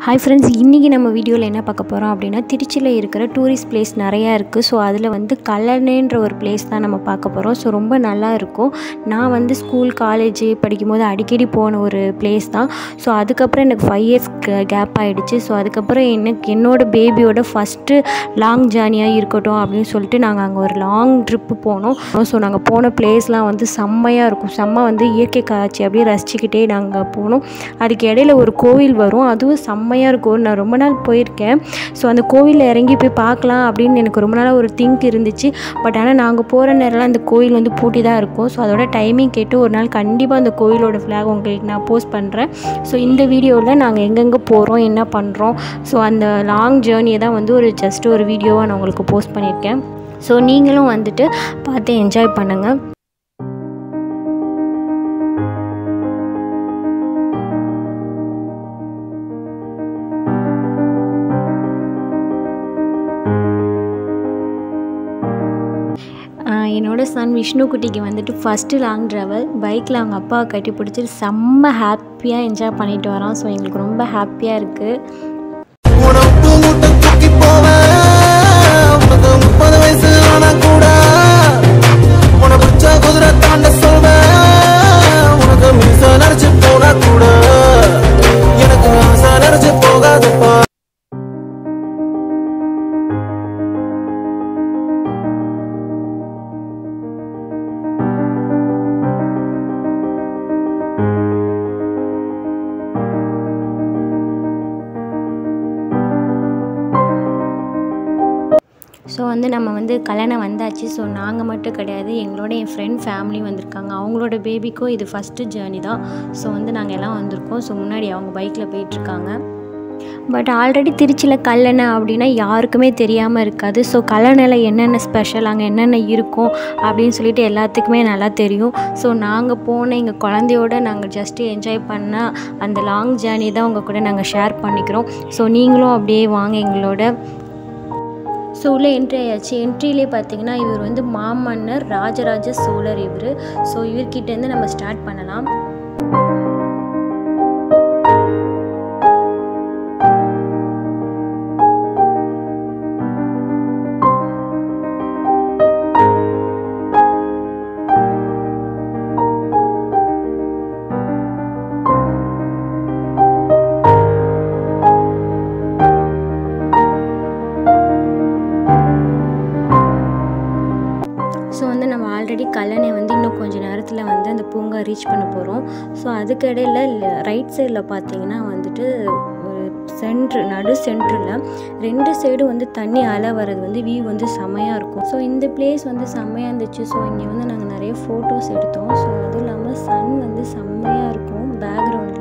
hi friends இன்றைக்கி நம்ம வீடியோவில் என்ன பார்க்க போகிறோம் அப்படின்னா திருச்சியில் இருக்கிற டூரிஸ்ட் பிளேஸ் நிறையா இருக்குது ஸோ அதில் வந்து கல்லணைன்ற ஒரு பிளேஸ் தான் நம்ம பார்க்க போகிறோம் ஸோ ரொம்ப நல்லா இருக்கும் நான் வந்து ஸ்கூல் காலேஜ் படிக்கும்போது அடிக்கடி போன ஒரு பிளேஸ் தான் ஸோ அதுக்கப்புறம் எனக்கு ஃபைவ் இயர்ஸ் கேப் ஆகிடுச்சு ஸோ அதுக்கப்புறம் எனக்கு என்னோட பேபியோட ஃபஸ்ட்டு லாங் ஜேர்னியாக இருக்கட்டும் அப்படின்னு சொல்லிட்டு நாங்கள் அங்கே ஒரு லாங் ட்ரிப்பு போனோம் ஸோ நாங்கள் போன பிளேஸ்லாம் வந்து செம்மையாக இருக்கும் செம்ம வந்து இயற்கை காட்சி அப்படியே ரசிச்சுக்கிட்டே நாங்கள் போனோம் அதுக்கு இடையில ஒரு கோவில் வரும் அதுவும் செம்மையாக இருக்கும் நான் ரொம்ப நாள் போயிருக்கேன் ஸோ அந்த கோவிலில் இறங்கி போய் பார்க்கலாம் அப்படின்னு எனக்கு ரொம்ப நாளாக ஒரு திங்க் இருந்துச்சு பட் ஆனால் நாங்கள் போகிற நேரம்லாம் அந்த கோவில் வந்து பூட்டி தான் இருக்கும் ஸோ அதோட டைமிங் கேட்டு ஒரு நாள் கண்டிப்பாக அந்த கோவிலோட ஃப்ளாக் உங்களுக்கு நான் போஸ்ட் பண்ணுறேன் ஸோ இந்த வீடியோவில் நாங்கள் எங்கெங்கே போகிறோம் என்ன பண்ணுறோம் ஸோ அந்த லாங் ஜேர்னியை தான் வந்து ஒரு ஜஸ்ட் ஒரு வீடியோவாக நான் உங்களுக்கு போஸ்ட் பண்ணியிருக்கேன் ஸோ நீங்களும் வந்துட்டு பார்த்து என்ஜாய் பண்ணுங்கள் என்னோட சன் விஷ்ணு குட்டிக்கு வந்துட்டு ஃபஸ்ட்டு லாங் ட்ராவல் பைக்கில் அவங்க அப்பாவை கட்டி பிடிச்சிட்டு செம்ம ஹாப்பியாக என்ஜாய் பண்ணிட்டு வரோம் ஸோ எங்களுக்கு ரொம்ப ஹாப்பியாக இருக்குது உனக்கு மூட்டை தூக்கி போவேன் உனக்கு முப்பது வயசு ஆனா கூட உன பிடிச்ச குதிரை தாண்ட சொல்வேன் உனக்கு மீச நரைச்சு போனா கூட எனக்கு ஆசை நரைச்சு போகாதப்பா ஸோ வந்து நம்ம வந்து கல்யாணம் வந்தாச்சு ஸோ நாங்கள் மட்டும் கிடையாது எங்களோட என் ஃப்ரெண்ட் ஃபேமிலி வந்திருக்காங்க அவங்களோட பேபிக்கும் இது ஃபஸ்ட்டு ஜேர்னி தான் ஸோ வந்து நாங்கள் எல்லாம் வந்திருக்கோம் ஸோ முன்னாடி அவங்க பைக்கில் போயிட்டுருக்காங்க பட் ஆல்ரெடி திருச்சியில் கல்லணை அப்படின்னா யாருக்குமே தெரியாமல் இருக்காது ஸோ கல்லணையில் என்னென்ன ஸ்பெஷல் அங்கே என்னென்ன இருக்கும் அப்படின்னு சொல்லிட்டு எல்லாத்துக்குமே நல்லா தெரியும் ஸோ நாங்கள் போன எங்கள் குழந்தையோட நாங்கள் ஜஸ்ட்டு என்ஜாய் பண்ண அந்த லாங் ஜேர்னி தான் உங்கள் கூட நாங்கள் ஷேர் பண்ணிக்கிறோம் ஸோ நீங்களும் அப்படியே வாங்க எங்களோட ஸோ உள்ளே என்ட்ரி ஆயாச்சு என்ட்ரிலே பார்த்தீங்கன்னா இவர் வந்து மாமன்னர் ராஜராஜ சோழர் இவர் ஸோ இவர்கிட்டேருந்து நம்ம ஸ்டார்ட் பண்ணலாம் ஸோ வந்து நம்ம ஆல்ரெடி கல்லணை வந்து இன்னும் கொஞ்சம் நேரத்தில் வந்து அந்த பூங்கா ரீச் பண்ண போகிறோம் ஸோ அதுக்கு இடையில ரைட் சைடில் பார்த்தீங்கன்னா வந்துட்டு ஒரு சென்ட்ரு நடு சென்ட்ரில் ரெண்டு சைடும் வந்து தண்ணி அலை வர்றது வந்து வியூ வந்து செம்மையாக இருக்கும் ஸோ இந்த பிளேஸ் வந்து செம்மையாக இருந்துச்சு ஸோ இங்கே வந்து நாங்கள் நிறைய ஃபோட்டோஸ் எடுத்தோம் ஸோ அதுவும் இல்லாமல் சன் வந்து செம்மையாக இருக்கும் பேக்ரவுண்டில்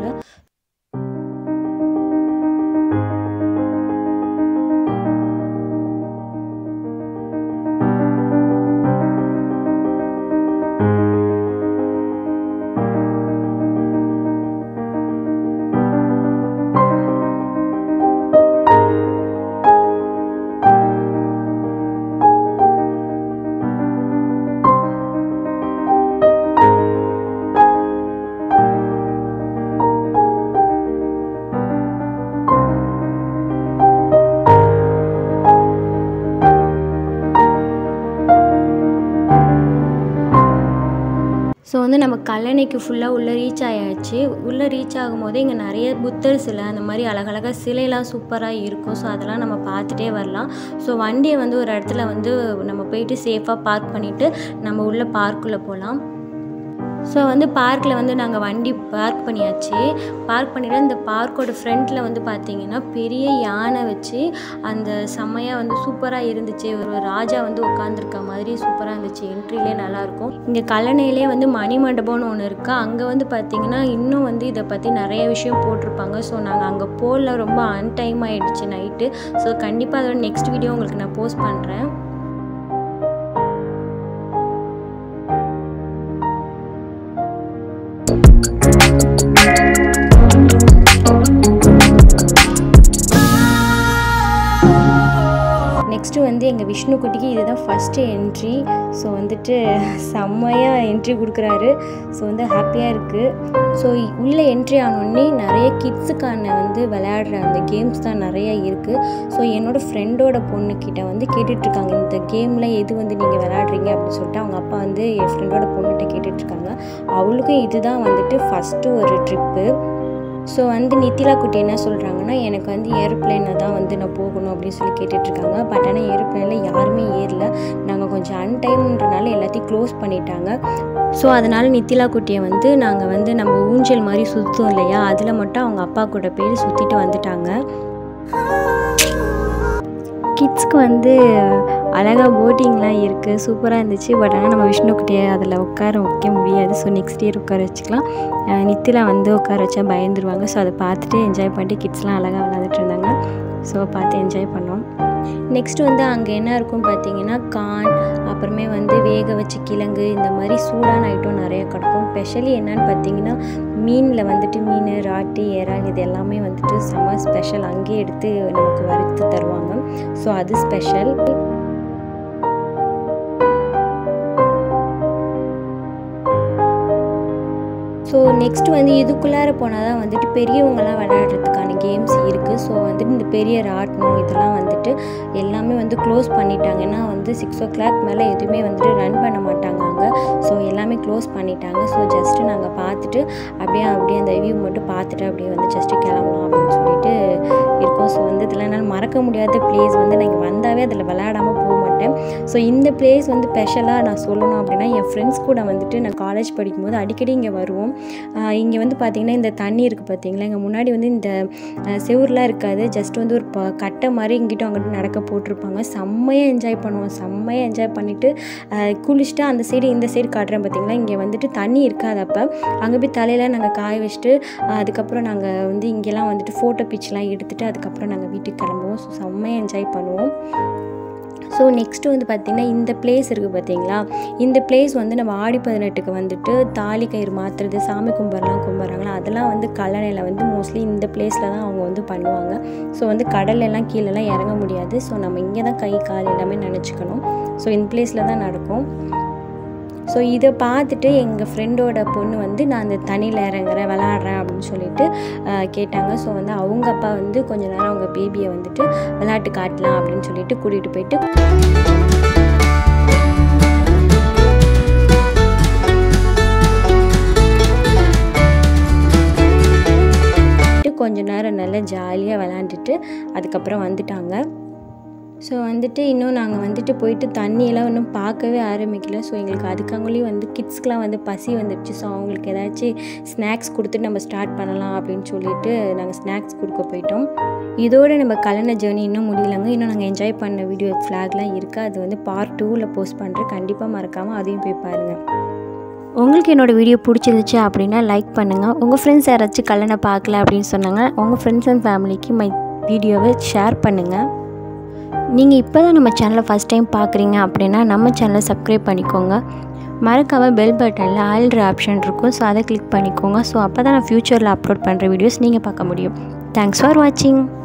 ஸோ வந்து நம்ம கல்லணைக்கு ஃபுல்லாக உள்ளே ரீச் ஆயாச்சு உள்ளே ரீச் ஆகும்போது இங்கே நிறைய புத்தர் சிலை அந்த மாதிரி அழகழகாக சிலையெல்லாம் சூப்பராக இருக்கும் ஸோ அதெல்லாம் நம்ம பார்த்துட்டே வரலாம் ஸோ வண்டியை வந்து ஒரு இடத்துல வந்து நம்ம போயிட்டு சேஃபாக பார்க் பண்ணிவிட்டு நம்ம உள்ள பார்க்குள்ளே போகலாம் ஸோ வந்து பார்க்கில் வந்து நாங்கள் வண்டி பார்க் பண்ணியாச்சு பார்க் பண்ணிவிட்டு அந்த பார்க்கோட ஃப்ரண்ட்டில் வந்து பார்த்தீங்கன்னா பெரிய யானை வச்சு அந்த செம்மையாக வந்து சூப்பராக இருந்துச்சு ஒரு ராஜா வந்து உட்காந்துருக்க மாதிரி சூப்பராக இருந்துச்சு என்ட்ரிலே நல்லாயிருக்கும் இங்கே கல்லணையிலே வந்து மணி மண்டபம்னு ஒன்று இருக்குது அங்கே வந்து பார்த்தீங்கன்னா இன்னும் வந்து இதை பற்றி நிறைய விஷயம் போட்டிருப்பாங்க ஸோ நாங்கள் அங்கே போகல ரொம்ப அன்டைம் ஆகிடுச்சு நைட்டு ஸோ கண்டிப்பாக அதோட நெக்ஸ்ட் வீடியோ உங்களுக்கு நான் போஸ்ட் பண்ணுறேன் நெக்ஸ்ட்டு வந்து எங்கள் விஷ்ணு குட்டிக்கு இதுதான் ஃபஸ்ட்டு என்ட்ரி ஸோ வந்துட்டு செம்மையாக என்ட்ரி கொடுக்குறாரு ஸோ வந்து ஹாப்பியாக இருக்குது ஸோ உள்ளே என்ட்ரி ஆனோடனே நிறைய கிட்ஸுக்கான வந்து விளையாடுற அந்த கேம்ஸ் தான் நிறைய இருக்குது ஸோ என்னோடய ஃப்ரெண்டோட பொண்ணுக்கிட்ட வந்து கேட்டுட்ருக்காங்க இந்த கேமில் எது வந்து நீங்கள் விளையாடுறீங்க அப்படின்னு சொல்லிட்டு அவங்க அப்பா வந்து என் ஃப்ரெண்டோட பொண்ணுகிட்ட கேட்டுட்ருக்காங்க அவளுக்கும் இதுதான் வந்துட்டு ஃபஸ்ட்டு ஒரு ட்ரிப்பு ஸோ வந்து நித்திலா குட்டி என்ன சொல்கிறாங்கன்னா எனக்கு வந்து ஏரோப்ளேனில் தான் வந்து நான் போகணும் அப்படின்னு சொல்லி கேட்டுட்ருக்காங்க பட் ஆனால் ஏரோப்ளேனில் யாருமே ஏறல நாங்கள் கொஞ்சம் அன்டைம்ன்றனால எல்லாத்தையும் க்ளோஸ் பண்ணிட்டாங்க ஸோ அதனால் நித்திலா குட்டியை வந்து நாங்கள் வந்து நம்ம ஊஞ்சல் மாதிரி சுற்றுவோம் இல்லையா அதில் மட்டும் அவங்க அப்பா கூட போய் சுற்றிட்டு வந்துட்டாங்க கிட்ஸ்க்கு வந்து அழகாக போட்டிங்லாம் இருக்குது சூப்பராக இருந்துச்சு பட் ஆனால் நம்ம விஷ்ணு குட்டியை அதில் உட்கார வைக்க முடியாது ஸோ நெக்ஸ்ட் இயர் உட்கார வச்சுக்கலாம் அஹ் நித்திலா வந்து உட்கார வச்சா பயந்துருவாங்க ஸோ அதை பார்த்துட்டு என்ஜாய் பண்ணிட்டு கிட்ஸ்லாம் அழகாக விளாண்டுட்டு இருந்தாங்க ஸோ பார்த்து என்ஜாய் பண்ணோம் நெக்ஸ்ட் வந்து அங்கே என்ன இருக்கும் பார்த்தீங்கன்னா கான் அப்புறமே வந்து வேக வச்ச கிழங்கு இந்த மாதிரி சூடான ஐட்டம் நிறைய கிடக்கும் ஸ்பெஷலி என்னன்னு பார்த்தீங்கன்னா மீனில் வந்துட்டு மீன் ராட்டி இறால் இது எல்லாமே வந்துட்டு செம்ம ஸ்பெஷல் அங்கேயே எடுத்து நமக்கு வறுத்து தருவாங்க ஸோ அது ஸ்பெஷல் ஸோ நெக்ஸ்ட் வந்து இதுக்குள்ளார போனால் தான் வந்துட்டு பெரியவங்களாம் விளையாடுறதுக்கான கேம்ஸ் இருக்குது ஸோ வந்துட்டு இந்த பெரிய ராட்னம் இதெல்லாம் வந்துட்டு எல்லாமே வந்து க்ளோஸ் பண்ணிட்டாங்க ஏன்னா வந்து சிக்ஸ் ஓ கிளாக் மேலே எதுவுமே வந்துட்டு ரன் பண்ண மாட்டாங்க அங்கே ஸோ எல்லாமே க்ளோஸ் பண்ணிட்டாங்க ஸோ ஜஸ்ட்டு நாங்கள் பார்த்துட்டு அப்படியே அப்படியே அந்த வியூ மட்டும் பார்த்துட்டு அப்படியே வந்து ஜஸ்ட்டு கிளம்பலாம் அப்படின்னு சொல்லிட்டு இருக்கோம் ஸோ வந்து இதில் என்னால் மறக்க முடியாத பிளேஸ் வந்து நான் இங்கே வந்தாவே அதில் விளையாடாமல் போக மாட்டேன் ஸோ இந்த பிளேஸ் வந்து ஸ்பெஷலாக நான் சொல்லணும் அப்படின்னா என் ஃப்ரெண்ட்ஸ் கூட வந்துட்டு நான் காலேஜ் படிக்கும்போது அடிக்கடி இங்கே வருவோம் இங்கே வந்து பார்த்திங்கன்னா இந்த தண்ணி இருக்குது பார்த்தீங்களா இங்கே முன்னாடி வந்து இந்த அஹ், செவுர்லாம் இருக்காது ஜஸ்ட் வந்து ஒரு ப கட்டை மாதிரி இங்கிட்டும் அங்கிட்டும் நடக்க போட்டிருப்பாங்க செம்மையாக என்ஜாய் பண்ணுவோம் செம்மையாக என்ஜாய் பண்ணிவிட்டு குளிச்சுட்டு அந்த சைடு இந்த சைடு காட்டுறேன் பார்த்தீங்களா இங்கே வந்துட்டு தண்ணி இருக்காது அப்போ அங்கே போய் தலையில் நாங்கள் காய வச்சுட்டு அஹ், அதுக்கப்புறம் நாங்கள் வந்து இங்கெல்லாம் வந்துட்டு ஃபோட்டோ பிக்ஸ்லாம் எடுத்துகிட்டு அதுக்கப்புறம் நாங்கள் வீட்டுக்கு கிளம்புவோம் ஸோ செம்மையாக என்ஜாய் பண்ணுவோம் ஸோ நெக்ஸ்ட்டு வந்து பார்த்திங்கன்னா இந்த பிளேஸ் இருக்குது பார்த்தீங்களா இந்த பிளேஸ் வந்து நம்ம ஆடி பதினெட்டுக்கு வந்துட்டு தாலி கயிறு மாற்றுறது சாமி கும்பிட்றலாம் கும்பிட்றாங்களா அதெல்லாம் வந்து கல்லணையில் வந்து மோஸ்ட்லி இந்த பிளேஸில் தான் அவங்க வந்து பண்ணுவாங்க ஸோ வந்து கடல்ல எல்லாம் கீழெல்லாம் இறங்க முடியாது ஸோ நம்ம இங்கே தான் கை கால் எல்லாமே நினச்சிக்கணும் ஸோ இந்த பிளேஸில் தான் நடக்கும் ஸோ இதை பார்த்துட்டு எங்கள் ஃப்ரெண்டோட பொண்ணு வந்து நான் அந்த தண்ணியில் இறங்குறேன் விளாட்றேன் அப்படின்னு சொல்லிட்டு ஆஹ், கேட்டாங்க ஸோ வந்து அவங்க அப்பா வந்து கொஞ்ச நேரம் அவங்க பேபியை வந்துட்டு விளையாட்டு காட்டலாம் அப்படின்னு சொல்லிட்டு கூட்டிகிட்டு போயிட்டு கொஞ்ச நேரம் நல்லா ஜாலியாக விளாண்டுட்டு அதுக்கப்புறம் வந்துட்டாங்க ஸோ வந்துட்டு இன்னும் நாங்கள் வந்துட்டு போயிட்டு தண்ணியெல்லாம் இன்னும் பார்க்கவே ஆரம்பிக்கல ஸோ எங்களுக்கு அதுக்காங்களையும் வந்து கிட்ஸ்க்கெலாம் வந்து பசி வந்துடுச்சு ஸோ அவங்களுக்கு ஏதாச்சும் ஸ்நாக்ஸ் கொடுத்துட்டு நம்ம ஸ்டார்ட் பண்ணலாம் அப்படின்னு சொல்லிட்டு நாங்கள் ஸ்நாக்ஸ் கொடுக்க போயிட்டோம் இதோட நம்ம கல்யாண ஜேர்னி இன்னும் முடியலங்க இன்னும் நாங்கள் என்ஜாய் பண்ண வீடியோ ஃப்ளாக்லாம் இருக்குது அது வந்து பார்ட் டூவில் போஸ்ட் பண்ணுறேன் கண்டிப்பாக மறக்காமல் அதையும் போய் பாருங்கள் உங்களுக்கு என்னோடய வீடியோ பிடிச்சிருந்துச்சு அப்படின்னா லைக் பண்ணுங்கள் உங்கள் ஃப்ரெண்ட்ஸ் யாராச்சும் கல்யாணம் பார்க்கல அப்படின்னு சொன்னாங்க உங்கள் ஃப்ரெண்ட்ஸ் அண்ட் ஃபேமிலிக்கு மை வீடியோவை ஷேர் பண்ணுங்கள் நீங்கள் இப்போ தான் நம்ம சேனலை ஃபஸ்ட் டைம் பார்க்குறீங்க அப்படின்னா நம்ம சேனலை சப்ஸ்கிரைப் பண்ணிக்கோங்க மறக்காமல் பெல் பட்டனில் ஆல்ட்ரு ஆப்ஷன் இருக்கும் ஸோ அதை கிளிக் பண்ணிக்கோங்க ஸோ அப்போ தான் நான் ஃப்யூச்சரில் அப்லோட் பண்ணுற வீடியோஸ் நீங்கள் பார்க்க முடியும் தேங்க்ஸ் ஃபார் வாட்சிங்